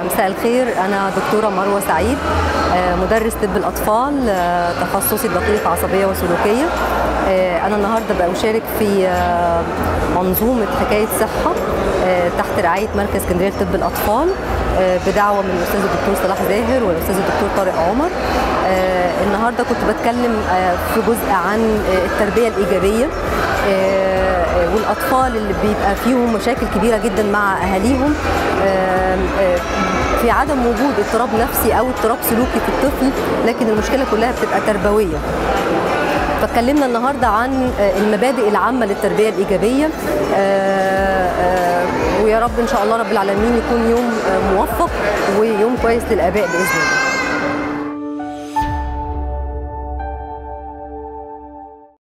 مساء الخير أنا دكتورة مروة سعيد آه، مدرس طب الأطفال آه، تخصصي دقيق عصبية وسلوكية آه، أنا النهاردة بأشارك في آه، منظومة حكاية صحة آه، تحت رعاية مركز اسكندرية لطب الأطفال آه، بدعوة من الأستاذ الدكتور صلاح زاهر والأستاذ الدكتور طارق عمر آه، النهاردة كنت بتكلم آه، في جزء عن آه، التربية الإيجابية آه، آه، والاطفال اللي بيبقى فيهم مشاكل كبيره جدا مع اهاليهم آه، آه، في عدم وجود اضطراب نفسي او اضطراب سلوكي في الطفل لكن المشكله كلها بتبقى تربويه فاتكلمنا النهارده عن آه، المبادئ العامه للتربيه الايجابيه آه، آه، ويا رب ان شاء الله رب العالمين يكون يوم آه، موفق ويوم كويس للاباء باذن الله